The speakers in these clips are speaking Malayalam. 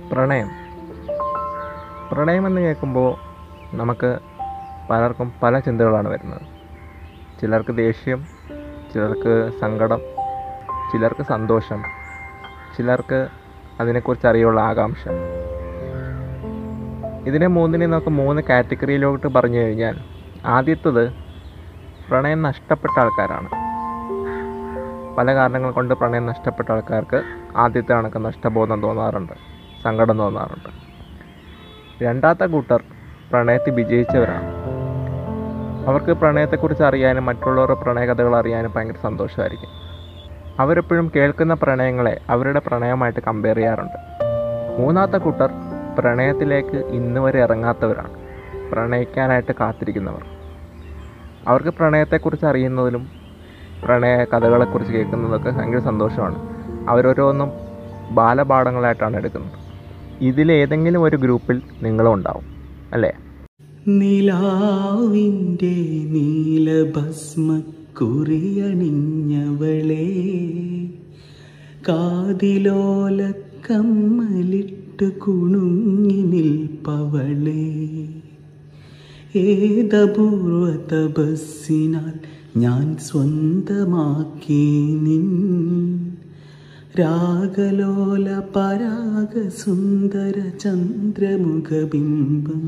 പ്രണയം പ്രണയം എന്ന് കേൾക്കുമ്പോൾ നമുക്ക് പലർക്കും പല ചിന്തകളാണ് വരുന്നത് ചിലർക്ക് ദേഷ്യം ചിലർക്ക് സങ്കടം ചിലർക്ക് സന്തോഷം ചിലർക്ക് അതിനെക്കുറിച്ച് അറിയാനുള്ള ആകാംക്ഷ ഇതിനെ മൂന്നിനെ നമുക്ക് മൂന്ന് കാറ്റഗറിയിലോട്ട് പറഞ്ഞു കഴിഞ്ഞാൽ ആദ്യത്തത് പ്രണയം നഷ്ടപ്പെട്ട ആൾക്കാരാണ് പല കാരണങ്ങൾ കൊണ്ട് പ്രണയം നഷ്ടപ്പെട്ട ആൾക്കാർക്ക് ആദ്യത്തെ കണക്ക് നഷ്ടബോധം തോന്നാറുണ്ട് സങ്കടം തോന്നാറുണ്ട് രണ്ടാമത്തെ കൂട്ടർ പ്രണയത്തിൽ വിജയിച്ചവരാണ് അവർക്ക് പ്രണയത്തെക്കുറിച്ച് അറിയാനും മറ്റുള്ളവരുടെ പ്രണയകഥകൾ അറിയാനും ഭയങ്കര സന്തോഷമായിരിക്കും അവരെപ്പോഴും കേൾക്കുന്ന പ്രണയങ്ങളെ അവരുടെ പ്രണയമായിട്ട് കമ്പയർ ചെയ്യാറുണ്ട് മൂന്നാമത്തെ കൂട്ടർ പ്രണയത്തിലേക്ക് ഇന്ന് വരെ ഇറങ്ങാത്തവരാണ് പ്രണയിക്കാനായിട്ട് കാത്തിരിക്കുന്നവർ അവർക്ക് പ്രണയത്തെക്കുറിച്ച് അറിയുന്നതിലും പ്രണയ കഥകളെക്കുറിച്ച് കേൾക്കുന്നതൊക്കെ ഭയങ്കര സന്തോഷമാണ് അവരോരോന്നും ബാലപാഠങ്ങളായിട്ടാണ് എടുക്കുന്നത് ഇതിലേതെങ്കിലും ഒരു ഗ്രൂപ്പിൽ നിങ്ങളും ഉണ്ടാവും അല്ലേ നിലാവിൻ്റെ നീലഭസ്മ കുറിയണിഞ്ഞവളെ കാതിലോല കമ്മലിട്ട് കുണുങ്ങി നിൽപ്പവളെ ഏതപൂർവ തപസ്സിനാൽ ഞാൻ സ്വന്തമാക്കി നിൻ രാഗലോല പരാഗ സുന്ദര ചന്ദ്രമുഖബിംബം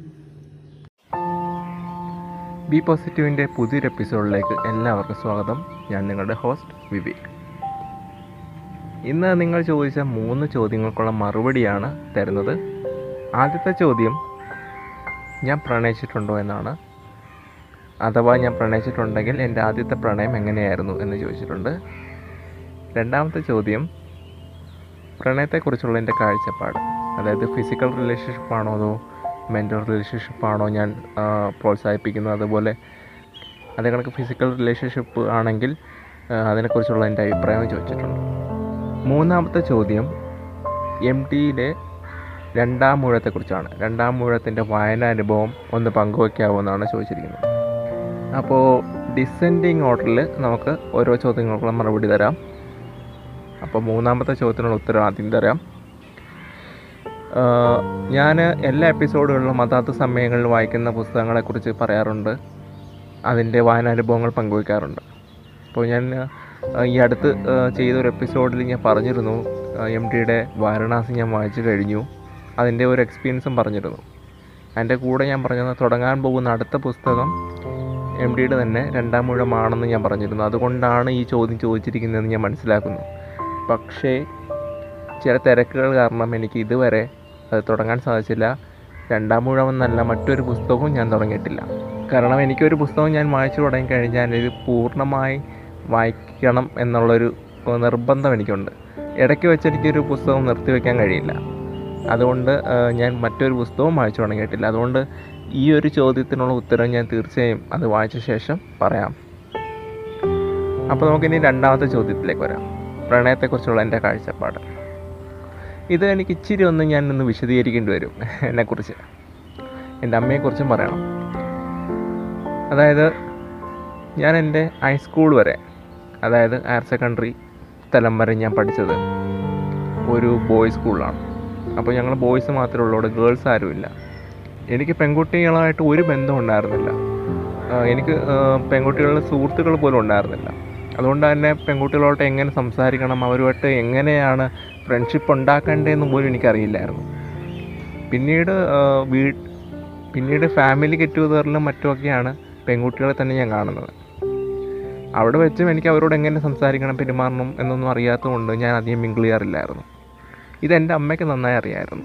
ബി പോസിറ്റീവിൻ്റെ പുതിയൊരു എപ്പിസോഡിലേക്ക് എല്ലാവർക്കും സ്വാഗതം ഞാൻ നിങ്ങളുടെ ഹോസ്റ്റ് വിവേക് ഇന്ന് നിങ്ങൾ ചോദിച്ച മൂന്ന് ചോദ്യങ്ങൾക്കുള്ള മറുപടിയാണ് തരുന്നത് ആദ്യത്തെ ചോദ്യം ഞാൻ പ്രണയിച്ചിട്ടുണ്ടോ എന്നാണ് അഥവാ ഞാൻ പ്രണയിച്ചിട്ടുണ്ടെങ്കിൽ എൻ്റെ ആദ്യത്തെ പ്രണയം എങ്ങനെയായിരുന്നു എന്ന് ചോദിച്ചിട്ടുണ്ട് രണ്ടാമത്തെ ചോദ്യം പ്രണയത്തെക്കുറിച്ചുള്ള എൻ്റെ കാഴ്ചപ്പാട് അതായത് ഫിസിക്കൽ റിലേഷൻഷിപ്പ് ആണോ അതോ മെൻ്റൽ റിലേഷൻഷിപ്പ് ആണോ ഞാൻ ആ, പ്രോത്സാഹിപ്പിക്കുന്നത് അതുപോലെ അതേ കണക്ക് ഫിസിക്കൽ റിലേഷൻഷിപ്പ് ആണെങ്കിൽ ആ, അതിനെക്കുറിച്ചുള്ള എൻ്റെ അഭിപ്രായം ചോദിച്ചിട്ടുണ്ട് മൂന്നാമത്തെ ചോദ്യം എം ടിയിലെ രണ്ടാം മൂഴത്തെക്കുറിച്ചാണ് രണ്ടാം മൂഴത്തിൻ്റെ വായനാനുഭവം ഒന്ന് പങ്കുവയ്ക്കാവുമെന്നാണ് ചോദിച്ചിരിക്കുന്നത് അപ്പോൾ ഡിസെൻഡിങ് ഓർഡറിൽ നമുക്ക് ഓരോ ചോദ്യങ്ങൾക്കുള്ള മറുപടി തരാം അപ്പോൾ മൂന്നാമത്തെ ചോദ്യത്തിനുള്ള ഉത്തരം ആദ്യം തരാം ഞാൻ എല്ലാ എപ്പിസോഡുകളിലും അതാത് സമയങ്ങളിൽ വായിക്കുന്ന പുസ്തകങ്ങളെക്കുറിച്ച് പറയാറുണ്ട് അതിൻ്റെ വായനാനുഭവങ്ങൾ പങ്കുവയ്ക്കാറുണ്ട് അപ്പോൾ ഞാൻ ആ, ഈ അടുത്ത് ആ, ചെയ്തൊരു എപ്പിസോഡിൽ ഞാൻ പറഞ്ഞിരുന്നു എം ടിയുടെ വാരണാസി ഞാൻ വായിച്ചു കഴിഞ്ഞു അതിൻ്റെ ഒരു എക്സ്പീരിയൻസും പറഞ്ഞിരുന്നു അതിൻ്റെ കൂടെ ഞാൻ പറഞ്ഞത് തുടങ്ങാൻ പോകുന്ന അടുത്ത പുസ്തകം എം ഡിയുടെ തന്നെ രണ്ടാം മുഴമാണെന്ന് ഞാൻ പറഞ്ഞിരുന്നു അതുകൊണ്ടാണ് ഈ ചോദ്യം ചോദിച്ചിരിക്കുന്നതെന്ന് ഞാൻ മനസ്സിലാക്കുന്നു പക്ഷേ ചില തിരക്കുകൾ കാരണം എനിക്ക് ഇതുവരെ അത് തുടങ്ങാൻ സാധിച്ചില്ല രണ്ടാം മുഴമെന്നല്ല മറ്റൊരു പുസ്തകവും ഞാൻ തുടങ്ങിയിട്ടില്ല കാരണം എനിക്കൊരു പുസ്തകം ഞാൻ വായിച്ചു തുടങ്ങി കഴിഞ്ഞാൽ ഇത് പൂർണ്ണമായി വായിക്കണം എന്നുള്ളൊരു നിർബന്ധം എനിക്കുണ്ട് ഇടയ്ക്ക് വെച്ച് എനിക്കൊരു പുസ്തകം നിർത്തിവെക്കാൻ കഴിയില്ല അതുകൊണ്ട് ആ, ഞാൻ മറ്റൊരു പുസ്തകവും വായിച്ചു തുടങ്ങിയിട്ടില്ല അതുകൊണ്ട് ഈ ഒരു ചോദ്യത്തിനുള്ള ഉത്തരം ഞാൻ തീർച്ചയായും അത് വായിച്ച ശേഷം പറയാം അപ്പോൾ നമുക്കിനി രണ്ടാമത്തെ ചോദ്യത്തിലേക്ക് വരാം പ്രണയത്തെക്കുറിച്ചുള്ള എൻ്റെ കാഴ്ചപ്പാട് ഇത് എനിക്ക് ഇച്ചിരി ഒന്ന് ഞാൻ ഒന്ന് വിശദീകരിക്കേണ്ടി വരും എന്നെക്കുറിച്ച് എൻ്റെ അമ്മയെക്കുറിച്ചും പറയണം അതായത് ഞാൻ എൻ്റെ ഹൈസ്കൂൾ വരെ അതായത് ഹയർ സെക്കൻഡറി തലം വരെ ഞാൻ പഠിച്ചത് ഒരു ബോയ്സ് സ്കൂളിലാണ് അപ്പോൾ ഞങ്ങൾ ബോയ്സ് മാത്രമേ ഉള്ളൂ അവിടെ ഗേൾസ് ആരുമില്ല എനിക്ക് പെൺകുട്ടികളായിട്ട് ഒരു ബന്ധം ഉണ്ടായിരുന്നില്ല ആ, എനിക്ക് ആ, പെൺകുട്ടികളുടെ സുഹൃത്തുക്കൾ പോലും ഉണ്ടായിരുന്നില്ല അതുകൊണ്ട് തന്നെ പെൺകുട്ടികളോട്ട് എങ്ങനെ സംസാരിക്കണം അവരുമായിട്ട് എങ്ങനെയാണ് ഫ്രണ്ട്ഷിപ്പ് ഉണ്ടാക്കേണ്ടതെന്ന് പോലും എനിക്കറിയില്ലായിരുന്നു പിന്നീട് ആ, വീ പിന്നീട് ഫാമിലി ഗെറ്റ് ടുഗദറിലും മറ്റുമൊക്കെയാണ് പെൺകുട്ടികളെ തന്നെ ഞാൻ കാണുന്നത് അവിടെ വെച്ചും എനിക്ക് അവരോട് എങ്ങനെ സംസാരിക്കണം പെരുമാറണം എന്നൊന്നും അറിയാത്തതുകൊണ്ട് ഞാൻ അധികം മിങ്കിൾ ചെയ്യാറില്ലായിരുന്നു ഇതെൻ്റെ അമ്മയ്ക്ക് നന്നായി അറിയാമായിരുന്നു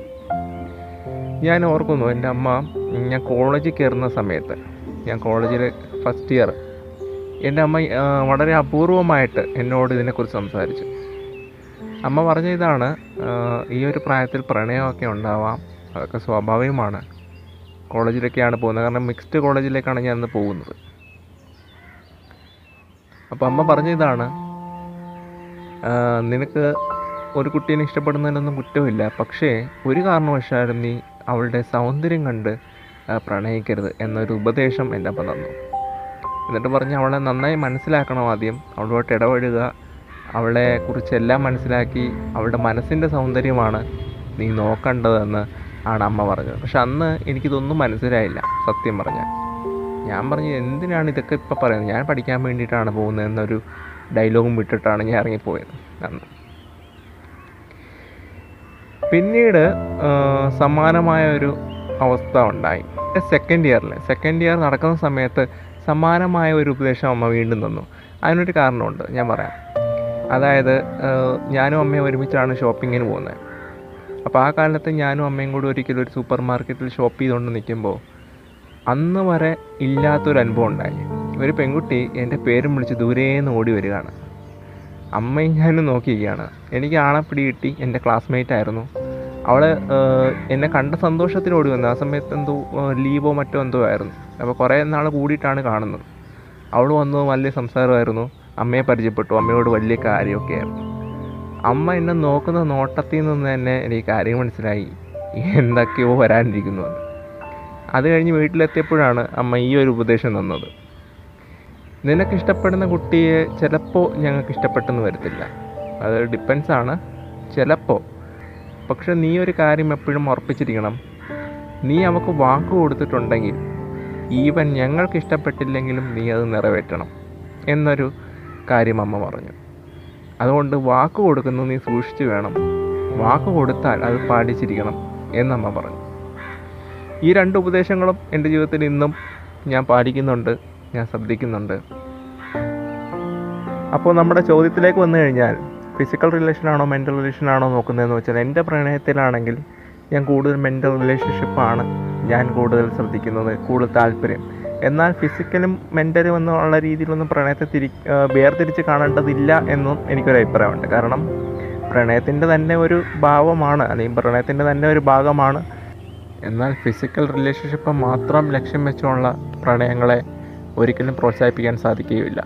ഞാൻ ഓർക്കുന്നു എൻ്റെ അമ്മ ഉം, ഞാൻ കോളേജിൽ കയറുന്ന സമയത്ത് ഞാൻ കോളേജിൽ ഫസ്റ്റ് ഇയർ എൻ്റെ അമ്മ ആ, വളരെ അപൂർവമായിട്ട് എന്നോട് ഇതിനെക്കുറിച്ച് സംസാരിച്ചു അമ്മ പറഞ്ഞ ഇതാണ് ആ, ഈ ഒരു പ്രായത്തിൽ പ്രണയമൊക്കെ ഉണ്ടാവാം അതൊക്കെ സ്വാഭാവികമാണ് കോളേജിലൊക്കെയാണ് പോകുന്നത് കാരണം മിക്സ്ഡ് കോളേജിലേക്കാണ് ഞാൻ ഇന്ന് പോകുന്നത് അപ്പോൾ അമ്മ പറഞ്ഞ ഇതാണ് ആ, നിനക്ക് ഒരു കുട്ടീനെ ഇഷ്ടപ്പെടുന്നതിനൊന്നും കുറ്റമില്ല പക്ഷേ ഒരു കാരണവശാലും നീ അവളുടെ സൗന്ദര്യം കണ്ട് ആ, പ്രണയിക്കരുത് എന്നൊരു ഉപദേശം എൻ്റെ അമ്മ തന്നു എന്നിട്ട് പറഞ്ഞ് അവളെ നന്നായി മനസ്സിലാക്കണം ആദ്യം അവളുമായിട്ട് ഇടപഴകുക അവളെ കുറിച്ച് എല്ലാം മനസ്സിലാക്കി അവളുടെ മനസ്സിൻ്റെ സൗന്ദര്യമാണ് നീ നോക്കേണ്ടതെന്ന് ആണ് അമ്മ പറഞ്ഞത് പക്ഷെ അന്ന് എനിക്കിതൊന്നും മനസ്സിലായില്ല സത്യം പറഞ്ഞാൽ ഞാൻ പറഞ്ഞു എന്തിനാണ് ഇതൊക്കെ ഇപ്പോൾ പറയുന്നത് ഞാൻ പഠിക്കാൻ വേണ്ടിയിട്ടാണ് പോകുന്നത് എന്നൊരു ഡയലോഗും വിട്ടിട്ടാണ് ഞാൻ ഇറങ്ങിപ്പോയത് അന്ന് പിന്നീട് ആ, സമാനമായ ഒരു അവസ്ഥ ഉണ്ടായി സെക്കൻഡ് ഇയറിൽ സെക്കൻഡ് ഇയർ നടക്കുന്ന സമയത്ത് സമാനമായ ഒരു ഉപദേശം അമ്മ വീണ്ടും തന്നു അതിനൊരു കാരണമുണ്ട് ഞാൻ പറയാം അതായത് ആ, ഞാനും അമ്മയും ഒരുമിച്ചാണ് ഷോപ്പിങ്ങിന് പോകുന്നത് അപ്പോൾ ആ കാലത്ത് ഞാനും അമ്മയും കൂടി ഒരിക്കലും ഒരു സൂപ്പർ മാർക്കറ്റിൽ ഷോപ്പ് ചെയ്തുകൊണ്ട് നിൽക്കുമ്പോൾ അന്ന് വരെ ഇല്ലാത്തൊരു അനുഭവം ഉണ്ടായി ഒരു പെൺകുട്ടി എൻ്റെ പേരും വിളിച്ച് ദൂരേന്ന് ഓടി വരികയാണ് അമ്മയും ഞാനും നോക്കിയിരിക്കുകയാണ് എനിക്ക് ആളെ പിടി കിട്ടി എൻ്റെ ക്ലാസ്മേറ്റ് ആയിരുന്നു അവൾ എന്നെ കണ്ട സന്തോഷത്തിൽ ഓടി വന്നു ആ സമയത്ത് എന്തോ ഏഹ്, ലീവോ മറ്റോ എന്തോ ആയിരുന്നു അപ്പോൾ കുറേ നാൾ കൂടിയിട്ടാണ് കാണുന്നത് അവൾ വന്നു വലിയ സംസാരമായിരുന്നു അമ്മയെ പരിചയപ്പെട്ടു അമ്മയോട് വലിയ കാര്യമൊക്കെ ആയിരുന്നു അമ്മ എന്നെ നോക്കുന്ന നോട്ടത്തിൽ നിന്ന് തന്നെ എനിക്ക് കാര്യം മനസ്സിലായി എന്തൊക്കെയോ വരാനിരിക്കുന്നു എന്ന്. അത് കഴിഞ്ഞ് വീട്ടിലെത്തിയപ്പോഴാണ് അമ്മ ഈ ഒരു ഉപദേശം തന്നത് നിനക്ക് ഇഷ്ടപ്പെടുന്ന കുട്ടിയെ ചിലപ്പോൾ ഞങ്ങൾക്ക് ഇഷ്ടപ്പെട്ടെന്ന് വരത്തില്ല അത് ഡിപ്പെൻസ് ആണ് ചിലപ്പോൾ പക്ഷെ നീ ഒരു കാര്യം എപ്പോഴും ഉറപ്പിച്ചിരിക്കണം നീ അവൾക്ക് വാക്ക് കൊടുത്തിട്ടുണ്ടെങ്കിൽ ഈവൻ ഞങ്ങൾക്ക് ഇഷ്ടപ്പെട്ടില്ലെങ്കിലും നീ അത് നിറവേറ്റണം എന്നൊരു കാര്യം അമ്മ പറഞ്ഞു അതുകൊണ്ട് വാക്ക് കൊടുക്കുന്നത് നീ സൂക്ഷിച്ചു വേണം വാക്ക് കൊടുത്താൽ അത് പാലിച്ചിരിക്കണം എന്നമ്മ പറഞ്ഞു ഈ രണ്ട് ഉപദേശങ്ങളും എൻ്റെ ജീവിതത്തിൽ ഇന്നും ഞാൻ പാലിക്കുന്നുണ്ട് ഞാൻ ശ്രദ്ധിക്കുന്നുണ്ട് അപ്പോൾ നമ്മുടെ ചോദ്യത്തിലേക്ക് വന്നു കഴിഞ്ഞാൽ ഫിസിക്കൽ റിലേഷനാണോ മെൻ്റൽ റിലേഷനാണോ നോക്കുന്നതെന്ന് വെച്ചാൽ എൻ്റെ പ്രണയത്തിലാണെങ്കിൽ ഞാൻ കൂടുതൽ മെൻ്റൽ റിലേഷൻഷിപ്പാണ് ഞാൻ കൂടുതൽ ശ്രദ്ധിക്കുന്നത് കൂടുതൽ താല്പര്യം എന്നാൽ ഫിസിക്കലും മെൻ്റലും എന്നുള്ള രീതിയിലൊന്നും പ്രണയത്തെ തിരി ആ, വേർതിരിച്ച് കാണേണ്ടതില്ല എന്നും എനിക്കൊരു അഭിപ്രായമുണ്ട് കാരണം പ്രണയത്തിൻ്റെ തന്നെ ഒരു ഭാവമാണ് അല്ലെങ്കിൽ പ്രണയത്തിൻ്റെ തന്നെ ഒരു ഭാഗമാണ് എന്നാൽ ഫിസിക്കൽ റിലേഷൻഷിപ്പ് മാത്രം ലക്ഷ്യം വെച്ചുള്ള പ്രണയങ്ങളെ ഒരിക്കലും പ്രോത്സാഹിപ്പിക്കാൻ സാധിക്കുകയില്ല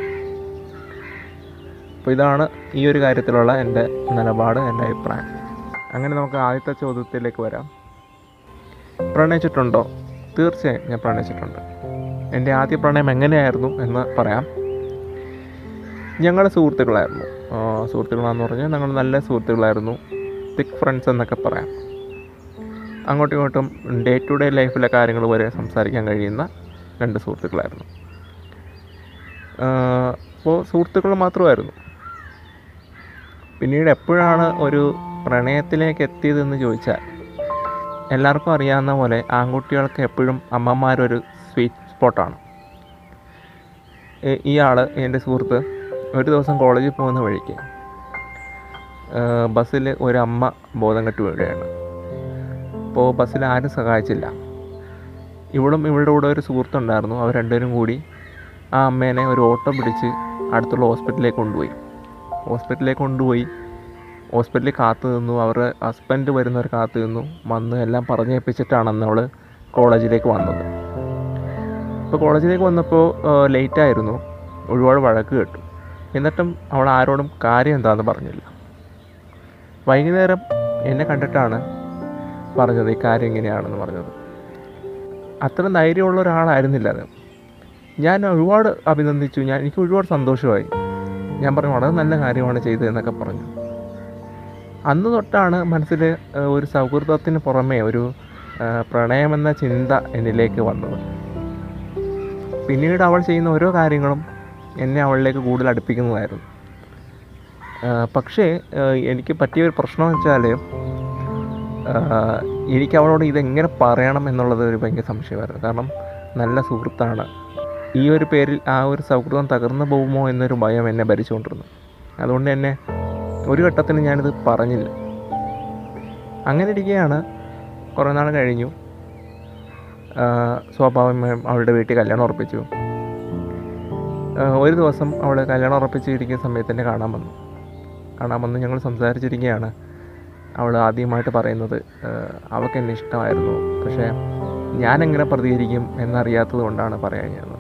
അപ്പോൾ ഇതാണ് ഈ ഒരു കാര്യത്തിലുള്ള എൻ്റെ നിലപാട് എൻ്റെ അഭിപ്രായം അങ്ങനെ നമുക്ക് ആദ്യത്തെ ചോദ്യത്തിലേക്ക് വരാം പ്രണയിച്ചിട്ടുണ്ടോ തീർച്ചയായും ഞാൻ പ്രണയിച്ചിട്ടുണ്ട് എൻ്റെ ആദ്യ പ്രണയം എങ്ങനെയായിരുന്നു എന്ന് പറയാം ഞങ്ങൾ സുഹൃത്തുക്കളായിരുന്നു ആ, സുഹൃത്തുക്കളാന്ന് പറഞ്ഞാൽ ഞങ്ങൾ നല്ല സുഹൃത്തുക്കളായിരുന്നു തിക് ഫ്രണ്ട്സ് എന്നൊക്കെ പറയാം അങ്ങോട്ടും ഇങ്ങോട്ടും ഡേ ടു ഡേ ലൈഫിലെ കാര്യങ്ങൾ വരെ സംസാരിക്കാൻ കഴിയുന്ന രണ്ട് സുഹൃത്തുക്കളായിരുന്നു അപ്പോൾ സുഹൃത്തുക്കൾ മാത്രമായിരുന്നു പിന്നീട് എപ്പോഴാണ് ഒരു പ്രണയത്തിലേക്ക് എത്തിയതെന്ന് ചോദിച്ചാൽ എല്ലാവർക്കും അറിയാവുന്ന പോലെ ആൺകുട്ടികൾക്ക് എപ്പോഴും അമ്മമാരൊരു സ്വീറ്റ് സ്പോട്ടാണ് ഇയാൾ എൻ്റെ സുഹൃത്ത് ഒരു ദിവസം കോളേജിൽ പോകുന്ന വഴിക്ക് ബസ്സിൽ ഒരു അമ്മ ബോധം കെട്ട് വീഴുകയാണ് അപ്പോൾ ബസ്സിൽ ആരും സഹായിച്ചില്ല ഇവളും ഇവളുടെ കൂടെ ഒരു സുഹൃത്തുണ്ടായിരുന്നു അവർ രണ്ടുപേരും കൂടി ആ അമ്മേനെ ഒരു ഓട്ടോ പിടിച്ച് അടുത്തുള്ള ഹോസ്പിറ്റലിലേക്ക് കൊണ്ടുപോയി ഹോസ്പിറ്റലിലേക്ക് കൊണ്ടുപോയി ഹോസ്പിറ്റലിൽ കാത്തു നിന്നു അവരുടെ ഹസ്ബൻഡ് വരുന്നവർ കാത്തു നിന്നു വന്ന് എല്ലാം പറഞ്ഞേൽപ്പിച്ചിട്ടാണ് അന്ന് അവൾ കോളേജിലേക്ക് വന്നത് അപ്പോൾ കോളേജിലേക്ക് വന്നപ്പോൾ ലേറ്റായിരുന്നു ഒരുപാട് വഴക്ക് കേട്ടു എന്നിട്ടും അവൾ ആരോടും കാര്യം എന്താണെന്ന് പറഞ്ഞില്ല വൈകുന്നേരം എന്നെ കണ്ടിട്ടാണ് പറഞ്ഞത് ഈ കാര്യം ഇങ്ങനെയാണെന്ന് പറഞ്ഞത് അത്ര ധൈര്യമുള്ള ഒരാളായിരുന്നില്ല അത് ഞാൻ ഒരുപാട് അഭിനന്ദിച്ചു ഞാൻ എനിക്ക് ഒരുപാട് സന്തോഷമായി ഞാൻ പറഞ്ഞു വളരെ നല്ല കാര്യമാണ് ചെയ്തതെന്നൊക്കെ പറഞ്ഞു അന്ന് തൊട്ടാണ് മനസ്സിൽ ഏഹ്, ഒരു സൗഹൃദത്തിന് പുറമേ ഒരു ഏഹ്, പ്രണയമെന്ന ചിന്ത എന്നിലേക്ക് വന്നത് പിന്നീട് അവൾ ചെയ്യുന്ന ഓരോ കാര്യങ്ങളും എന്നെ അവളിലേക്ക് കൂടുതൽ അടുപ്പിക്കുന്നതായിരുന്നു ഏഹ്, പക്ഷേ ഏഹ്, എനിക്ക് പറ്റിയ ഒരു പ്രശ്നം വെച്ചാൽ ഏഹ്, എനിക്ക് അവളോട് ഇതെങ്ങനെ പറയണം എന്നുള്ളത് ഒരു ഭയങ്കര സംശയമായിരുന്നു കാരണം നല്ല സുഹൃത്താണ് ഈ ഒരു പേരിൽ ആ ഒരു സൗഹൃദം തകർന്നു പോകുമോ എന്നൊരു ഭയം എന്നെ ഭരിച്ചുകൊണ്ടിരുന്നു അതുകൊണ്ട് തന്നെ ഒരു ഘട്ടത്തിൽ ഞാനിത് പറഞ്ഞില്ല അങ്ങനെ ഇരിക്കുകയാണ് കുറേ നാൾ കഴിഞ്ഞു ആ, സ്വാഭാവികമായും അവളുടെ വീട്ടിൽ കല്യാണം ഉറപ്പിച്ചു ആ, ഒരു ദിവസം അവൾ കല്യാണം ഉറപ്പിച്ചിരിക്കുന്ന സമയത്ത് എന്നെ കാണാൻ വന്നു കാണാൻ വന്ന് ഞങ്ങൾ സംസാരിച്ചിരിക്കുകയാണ് അവൾ ആദ്യമായിട്ട് പറയുന്നത് ആ, അവൾക്ക് എന്നെ ഇഷ്ടമായിരുന്നു പക്ഷേ ഞാൻ എങ്ങനെ പ്രതികരിക്കും എന്നറിയാത്തത് കൊണ്ടാണ് പറയാൻ കഴിഞ്ഞത്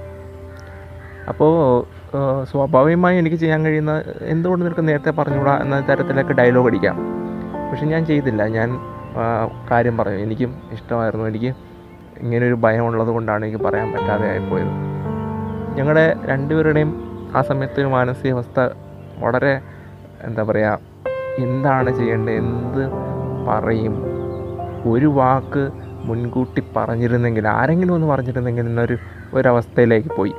അപ്പോൾ സ്വാഭാവികമായി എനിക്ക് ചെയ്യാൻ കഴിയുന്ന എന്തുകൊണ്ട് നിനക്ക് നേരത്തെ പറഞ്ഞുകൂടാ എന്ന തരത്തിലൊക്കെ ഡയലോഗ് അടിക്കാം പക്ഷെ ഞാൻ ചെയ്തില്ല ഞാൻ ആ, കാര്യം പറഞ്ഞു എനിക്കും ഇഷ്ടമായിരുന്നു എനിക്ക് ഇങ്ങനെ ഒരു ഭയം ഉള്ളത് കൊണ്ടാണ് എനിക്ക് പറയാൻ പറ്റാതെ ആയിപ്പോയത് ഞങ്ങളുടെ രണ്ടുപേരുടെയും ആ സമയത്ത് ഒരു മാനസികാവസ്ഥ വളരെ എന്താ പറയുക എന്താണ് ചെയ്യേണ്ടത് എന്ത് പറയും ഒരു വാക്ക് മുൻകൂട്ടി പറഞ്ഞിരുന്നെങ്കിൽ ആരെങ്കിലും ഒന്ന് പറഞ്ഞിരുന്നെങ്കിൽ എന്നൊരു ഒരവസ്ഥയിലേക്ക് പോയി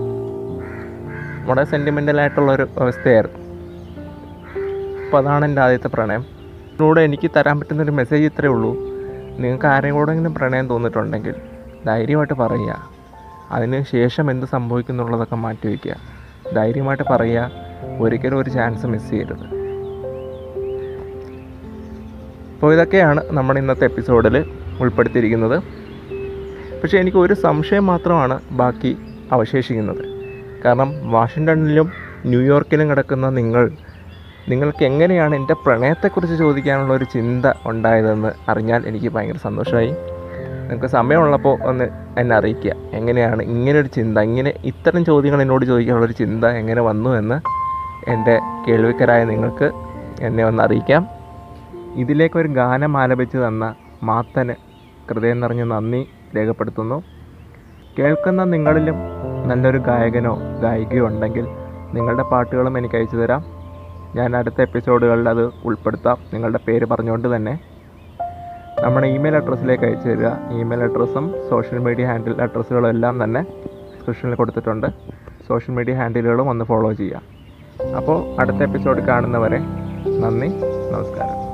വളരെ സെൻറ്റിമെൻ്റലായിട്ടുള്ളൊരു അവസ്ഥയായിരുന്നു അപ്പോൾ അതാണ് എൻ്റെ ആദ്യത്തെ പ്രണയം ഇതിലൂടെ എനിക്ക് തരാൻ പറ്റുന്നൊരു മെസ്സേജ് ഇത്രയേ ഉള്ളൂ നിങ്ങൾക്ക് ആരെങ്കിലും പ്രണയം തോന്നിയിട്ടുണ്ടെങ്കിൽ ധൈര്യമായിട്ട് പറയുക അതിന് ശേഷം എന്ത് സംഭവിക്കുന്നുള്ളതൊക്കെ മാറ്റി വയ്ക്കുക ധൈര്യമായിട്ട് പറയുക ഒരിക്കലും ഒരു ചാൻസ് മിസ് ചെയ്യരുത് അപ്പോൾ ഇതൊക്കെയാണ് നമ്മുടെ ഇന്നത്തെ എപ്പിസോഡിൽ ഉൾപ്പെടുത്തിയിരിക്കുന്നത് പക്ഷേ എനിക്ക് ഒരു സംശയം മാത്രമാണ് ബാക്കി അവശേഷിക്കുന്നത് കാരണം വാഷിങ്ടണിലും ന്യൂയോർക്കിലും കിടക്കുന്ന നിങ്ങൾ നിങ്ങൾക്ക് എങ്ങനെയാണ് എൻ്റെ പ്രണയത്തെക്കുറിച്ച് ചോദിക്കാനുള്ള ഒരു ചിന്ത ഉണ്ടായതെന്ന് അറിഞ്ഞാൽ എനിക്ക് ഭയങ്കര സന്തോഷമായി നിങ്ങൾക്ക് സമയമുള്ളപ്പോൾ ഒന്ന് എന്നെ അറിയിക്കുക എങ്ങനെയാണ് ഇങ്ങനൊരു ചിന്ത ഇങ്ങനെ ഇത്തരം ചോദ്യങ്ങൾ എന്നോട് ചോദിക്കാനുള്ളൊരു ചിന്ത എങ്ങനെ വന്നു എന്ന് എൻ്റെ കേൾവിക്കരായ നിങ്ങൾക്ക് എന്നെ ഒന്ന് അറിയിക്കാം ഇതിലേക്കൊരു ഗാനം ആലപിച്ച് തന്ന മാത്തന് ഹൃദയം നിറഞ്ഞ നന്ദി രേഖപ്പെടുത്തുന്നു കേൾക്കുന്ന നിങ്ങളിലും നല്ലൊരു ഗായകനോ ഗായികയോ ഉണ്ടെങ്കിൽ നിങ്ങളുടെ പാട്ടുകളും എനിക്ക് അയച്ചു തരാം ഞാൻ അടുത്ത എപ്പിസോഡുകളിൽ അത് ഉൾപ്പെടുത്താം നിങ്ങളുടെ പേര് പറഞ്ഞുകൊണ്ട് തന്നെ നമ്മുടെ ഇമെയിൽ അഡ്രസ്സിലേക്ക് അയച്ചു തരിക ഇമെയിൽ അഡ്രസ്സും സോഷ്യൽ മീഡിയ ഹാൻഡിൽ അഡ്രസ്സുകളും എല്ലാം തന്നെ ഡിസ്ക്രിപ്ഷനിൽ കൊടുത്തിട്ടുണ്ട് സോഷ്യൽ മീഡിയ ഹാൻഡിലുകളും ഒന്ന് ഫോളോ ചെയ്യുക അപ്പോൾ അടുത്ത എപ്പിസോഡ് കാണുന്നവരെ നന്ദി നമസ്കാരം